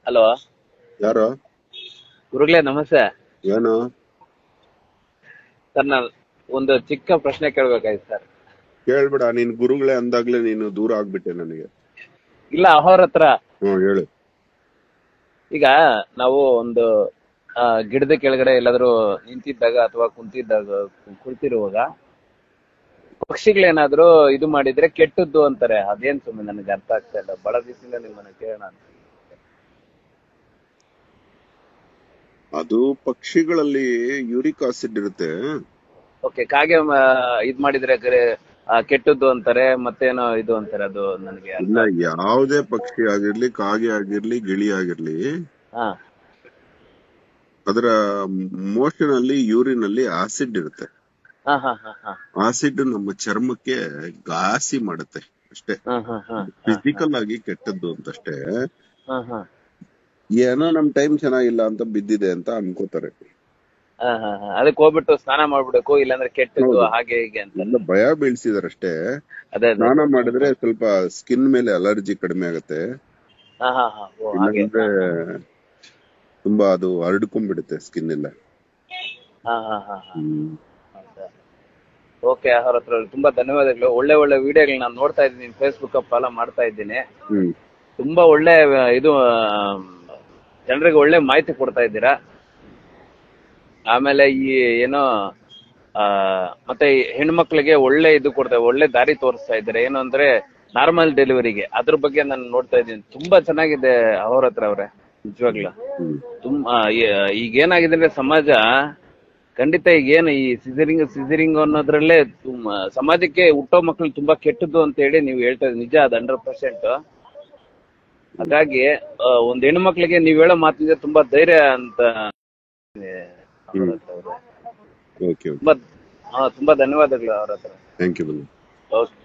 Hello ಯಾರು ಗುರುಗಳೇ ನಮಸ್ತೆ ಏನು ಸರ್ ನಾನು ಒಂದು ಚಿಕ್ಕ ಪ್ರಶ್ನೆ ಕೇಳ್ಬೇಕಾಯ್ತು ಸರ್ ಕೇಳ್ಬೇಡ ನೀನ್ ಗುರುಗಳೇ ಅಂದಾಗ್ಲೇ ನೀನು ದೂರ ಆಗ್ಬಿಟ್ಟೆ ನನಗೆ ಇಲ್ಲ ಅವ್ರ ಹತ್ರ ಹ್ಮ್ ಹೇಳು ಈಗ ನಾವು ಒಂದು ಆ, ಗಿಡದ ಕೆಳಗಡೆ ಎಲ್ಲಾದ್ರೂ ನಿಂತಿದ್ದಾಗ ಅಥವಾ ಕುಂತಿದ್ದಾಗ ಕುಳಿತಿರುವಾಗ ಪಕ್ಷಿಗಳೇನಾದ್ರೂ ಇದು ಮಾಡಿದ್ರೆ ಕೆಟ್ಟದ್ದು ಅಂತಾರೆ ಅದೇನ್ ಸುಮ್ಮನೆ ನನಗೆ ಅರ್ಥ ಆಗ್ತಾ ಇಲ್ಲ ಬಹಳ ದಿವಸದಿಂದ ನಿಮ್ಮನ್ನ ಕೇಳೋಣ ಅಂತ ಅದು ಪಕ್ಷಿಗಳಲ್ಲಿ ಯೂರಿಕ್ ಆಸಿಡ್ ಇರುತ್ತೆ ಓಕೆ ಕಾಗೆ ಮ- ಇದ್ ಮಾಡಿದ್ರೆ ಗರೆ- ಆ, ಕೆಟ್ಟದ್ದು ಅಂತಾರೆ ಮತ್ತೇನೋ ಇದು ಅಂತಾರೆ ಅದು ನನಗೆ ಅರ್ಥ ಇಲ್ಲ ಯಾವುದೇ ಪಕ್ಷಿ ಆಗಿರ್ಲಿ ಕಾಗೆ ಆಗಿರ್ಲಿ ಗಿಳಿ ಆಗಿರ್ಲಿ ಹಾ ಅದರ ಮೋಷನ್ ಅಲ್ಲಿ ಯೂರಿನ್ ಅಲ್ಲಿ ಆಸಿಡ್ ಇರುತ್ತೆ ಹಾ ಹಾ ಹಾ ಹಾ ಆಸಿಡ್ ನಮ್ಮ ಚರ್ಮಕ್ಕೆ ಘಾಸಿ ಮಾಡುತ್ತೆ ಅಷ್ಟೇ ಹಾ ಹಾ ಹಾ ಫಿಸಿಕಲ್ ಆಗಿ ಕೆಟ್ಟದ್ದು ಅಂತಷ್ಟೇ ಹಾ ಹಾ ಏನೋ ನಮ್ ಟೈಮ್ ಚೆನ್ನಾಗಿಲ್ಲ ಅಂತ ಬಿದ್ದಿದೆ ಅಂತ ಅನ್ಕೋತಾರೆ ಹಾ, ಹಾ, ಹಾ. ಅದಕ್ಕೆ ಹೋಗ್ಬಿಟ್ಟು ಸ್ನಾನ ಮಾಡ್ಬಿಡ್ಬೇಕು ಇಲ್ಲಾಂದ್ರೆ ಕೆಟ್ಟದ್ದು ಹೌದು. ಹಾಗೆ ಹೀಗೆ ಅಂತ ಎಲ್ಲ ಭಯ ಬೀಳ್ಸಿದಾರಷ್ಟೇ ಅದೇ ಅದೇ ಸ್ನಾನ ಮಾಡಿದ್ರೆ ಸ್ವಲ್ಪ ಸ್ಕಿನ್ ಮೇಲೆ ಅಲರ್ಜಿ ಕಡಿಮೆ ಆಗುತ್ತೆ ಹಾ ಹಾ ಹಾ ಓ ಹಾಗೆ ಇಲ್ಲಾಂದ್ರೆ ತುಂಬಾ ಅದು ಹರಡ್ಕೊಂಡ್ಬಿಡುತ್ತೆ ಸ್ಕಿನ್ ಎಲ್ಲ ಹಾ ಹಾ ಹಾ ಹಾ ಹ್ಮ್. ಓಕೆ ಅವ್ರ ಹತ್ರ ತುಂಬಾ ಧನ್ಯವಾದಗಳು ಒಳ್ಳೆ ಒಳ್ಳೆ ವಿಡಿಯೋಗಳು ನಾನು ನೋಡ್ತಾ ಇದ್ದೀನಿ ಫೇಸ್ಬುಕ್ ಫಾಲೋ ಮಾಡ್ತಾ ಇದ್ದೀನಿ ಹ್ಮ್ ತುಂಬಾ ಒಳ್ಳೆ ಆ, ಇದು ಜನರಿಗೆ ಒಳ್ಳೆ ಮಾಹಿತಿ ಕೊಡ್ತಾ ಇದ್ದೀರಾ ಆಮೇಲೆ ಈ ಏನೋ ಆ ಮತ್ತೆ ಈ ಹೆಣ್ಮಕ್ಳಿಗೆ ಒಳ್ಳೆ ಇದು ಕೊಡ್ತಾ ಒಳ್ಳೆ ದಾರಿ ತೋರಿಸ್ತಾ ಇದ್ದಾರೆ ಏನು ಅಂದ್ರೆ ನಾರ್ಮಲ್ ಡೆಲಿವರಿಗೆ ಅದ್ರ ಬಗ್ಗೆ ನಾನು ನೋಡ್ತಾ ಇದ್ದೀನಿ ತುಂಬಾ ಚೆನ್ನಾಗಿದೆ ಅವ್ರ ಹತ್ರ ಅವ್ರೆ ನಿಜವಾಗ್ಲು ಹ್ಮ್ ತುಂಬಾ ಈಗ ಏನಾಗಿದೆ ಅಂದ್ರೆ ಸಮಾಜ ಖಂಡಿತ ಈಗ ಏನು ಈ ಸಿಸರಿಂಗ್ ಸಿಸರಿಂಗ್ ಅನ್ನೋದ್ರಲ್ಲೇ ತುಂಬ ಸಮಾಜಕ್ಕೆ ಹುಟ್ಟೋ ಮಕ್ಳು ತುಂಬಾ ಕೆಟ್ಟದ್ದು ಅಂತ ಹೇಳಿ ನೀವು ಹೇಳ್ತಾ ಇದ್ದೀರಿ ನಿಜ ಅದು ಹಂಡ್ರೆಡ್ ಪರ್ಸೆಂಟ್ ಹಾಗಾಗಿ ಆ, ಒಂದ್ ಹೆಣ್ಣು ಮಕ್ಳಿಗೆ ನೀವ್ ಹೇಳೋ ಮಾತಿಗೆ ತುಂಬಾ ಧೈರ್ಯ ಅಂತ ಅವ್ರ ಹತ್ರ ಅವ್ರೆ. ಓಕೆ ತುಂಬಾ ಹಾ ತುಂಬಾ ಧನ್ಯವಾದಗಳು ಅವ್ರ ಹತ್ರ ಥ್ಯಾಂಕ್ ಯು ಬನ್ನಿ ಓಕೆ